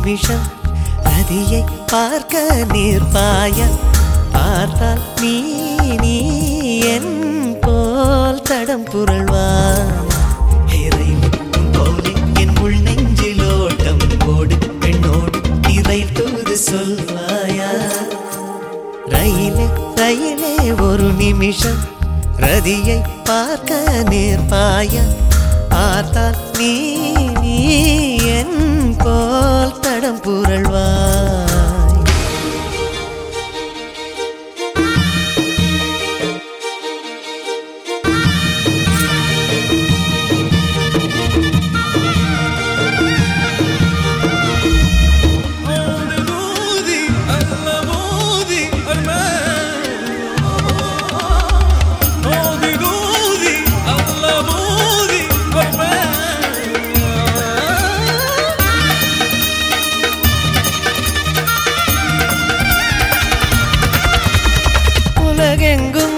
நிமிஷம் நதியை பார்க்க நிற்பாய பார்த்தால் நீ நீ என் போல் தடம் புரள்வா இறைவன் போலே என் உள் நெஞ்சிலோட்டம் ஓடு பெண்ணோடு இதை தூது சொல்வாயா ரயிலே ரயிலே ஒரு நிமிஷம் ரதியை பார்க்க நேர்பாய பார்த்தால் நீ நீ என் போல் தடம் புரள்வாய் مودي الله مودي مودي مودي الله مودي உலகெங்கும்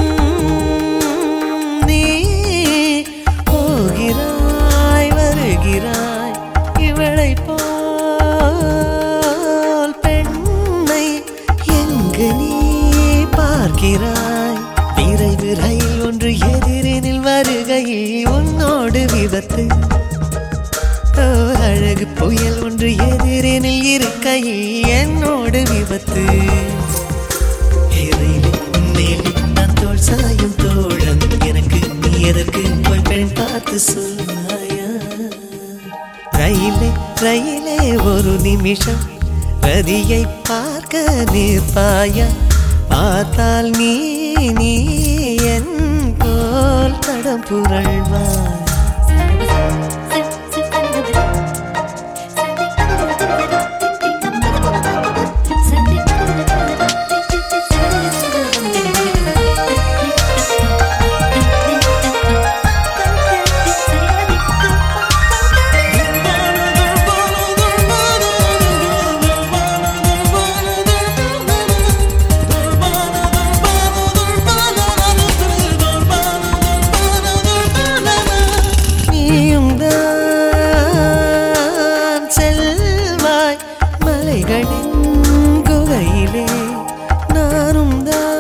நீ போகிறாய் வருகிறாய் இவளை போல் பெண்ணை எங்கு நீ பார்க்கிறாய் விரைவு ரயில் ஒன்று எதிரினில் வருகையில் உன்னோடு விபத்து ஓ, அழகு புயல் ஒன்று எதிரினில் இருக்கையில் என்னோடு விபத்து இறைவனே, உன்மேலே நான் தோள் சாயும் தோழன் எனக்கு நீ எதற்கு போய் பெண் பார்த்து சொல்லாயா ரயிலே ரயிலே ஒரு நிமிஷம் ரதியை பார்க்க நிற்பாயா பார்த்தால் நீ நீ என் போல் தடம் புரள்வாய் நீயும் தான் செல்வாய் மலைகளின் குகையிலே நானும்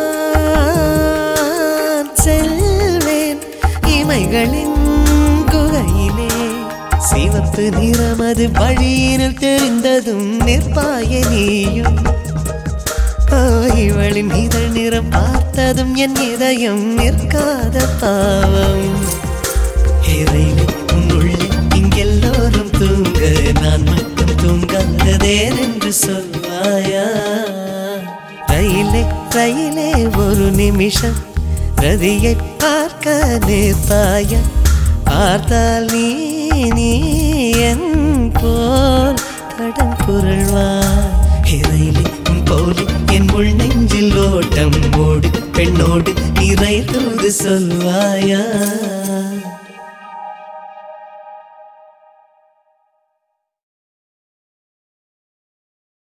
தான் செல்வேன் இமைகளின் குகையிலே சிவப்பு நிறமது வழியினில் தெரிந்ததும் நிற்பாய நீயும் ஓ, இவளின் இதழ் நிறம் பார்த்ததும் என் இதயம் நிற்காத பாவம் இறைவனே, உன் உள்ளே இங்கெல்லோரும் தூங்க நான் மட்டும் தூங்காததேன் என்று சொல்வாயா ரயிலே ரயிலே ஒரு நிமிஷம் ரதியை பார்க்க நிற்பாயா பார்த்தால் நீ நீ என் போல் தடம் புரள்வாய் இறையிலே உன் போலே என் உள் நெஞ்சில் ஓட்டம் ஓடு பெண்ணோடு இறை தூது சொல்வாயா